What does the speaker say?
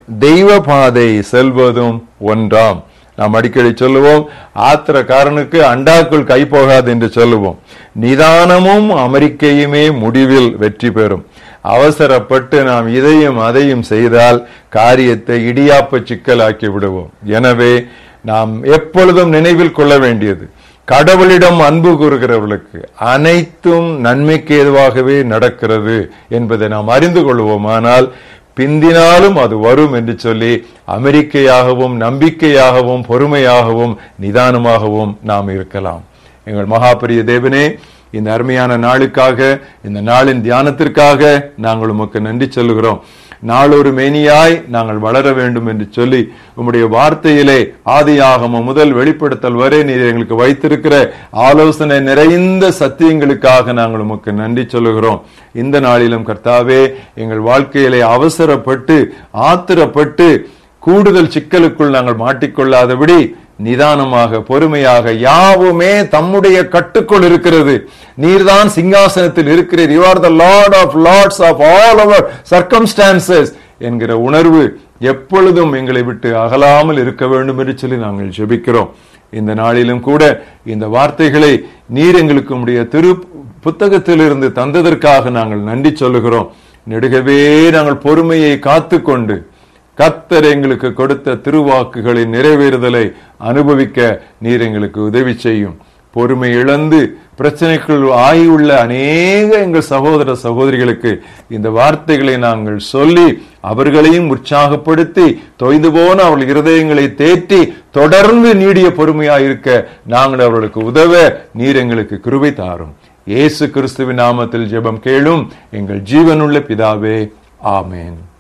தெய்வ பாதை செல்வதும் ஒன்றாம் நாம் அடிக்கடி சொல்லுவோம் ஆத்திரக்காரனுக்கு அண்டாக்குள் கை போகாது என்று சொல்லுவோம் நிதானமும் அமெரிக்கையுமே முடிவில் வெற்றி பெறும் அவசரப்பட்டு நாம் இதையும் அதையும் செய்தால் காரியத்தை இடியாப்ப சிக்கலாக்கி விடுவோம் எனவே நாம் எப்பொழுதும் நினைவில் கொள்ள வேண்டியது கடவுளிடம் அன்பு கூறுகிறவர்களுக்கு அனைத்தும் நன்மைக்கு ஏதுவாகவே நடக்கிறது என்பதை நாம் அறிந்து கொள்வோமானால் பிந்தினாலும் அது வரும் என்று சொல்லி அமெரிக்கையாகவும் நம்பிக்கையாகவும் பொறுமையாகவும் நிதானமாகவும் நாம் இருக்கலாம் எங்கள் மகாபரிய தேவனே இந்த அருமையான நாளுக்காக இந்த நாளின் தியானத்திற்காக நாங்கள் உமக்கு நன்றி சொல்லுகிறோம் நாளொரு மேனியாய் நாங்கள் வளர வேண்டும் என்று சொல்லி உம்முடைய வார்த்தையிலே ஆதியாகம முதல் வெளிப்படுத்தல் வரை நீர் எங்களுக்கு வைத்திருக்கிற ஆலோசனை நிறைந்த சத்தியங்களுக்காக நாங்கள் உமக்கு நன்றி சொல்லுகிறோம் இந்த நாளிலும் கர்த்தாவே எங்கள் வாழ்க்கையிலே அவசரப்பட்டு ஆத்திரப்பட்டு கூடுதல் சிக்கலுக்குள் நாங்கள் மாட்டிக்கொள்ளாதபடி நிதானமாக பொறுமையாக யாவுமே தம்முடைய கட்டுக்குள் இருக்கிறது நீர்தான் சிங்காசனத்தில் இருக்கிறீர் you are the lord of lords of all our circumstances என்கிற உணர்வு எப்பொழுதும் எங்களை விட்டு அகலாமல் இருக்க வேண்டும் என்று சொல்லி நாங்கள் ஜெபிக்கிறோம் இந்த நாளிலும் கூட இந்த வார்த்தைகளை நீர் எங்களுக்கு உடைய திரு புத்தகத்திலிருந்து தந்ததற்காக நாங்கள் நன்றி சொல்லுகிறோம் நெடுகவே நாங்கள் பொறுமையை காத்துக்கொண்டு கத்தர் எங்களுக்கு கொடுத்த திருவாக்குகளின் நிறைவேறுதலை அனுபவிக்க நீர் எங்களுக்கு உதவி செய்யும் பொறுமை இழந்து பிரச்சனைக்குள் ஆயுள்ள அநேக எங்கள் சகோதர சகோதரிகளுக்கு இந்த வார்த்தைகளை நாங்கள் சொல்லி அவர்களையும் உற்சாகப்படுத்தி தொய்ந்து போன அவர்கள் இருதயங்களை தேற்றி தொடர்ந்து நீடிய பொறுமையாயிருக்க நாங்கள் அவர்களுக்கு உதவ நீர் எங்களுக்கு கிருபை தாரும் இயேசு கிறிஸ்துவின் நாமத்தில் ஜெபம் கேளும் எங்கள் ஜீவனுள்ள பிதாவே ஆமேன்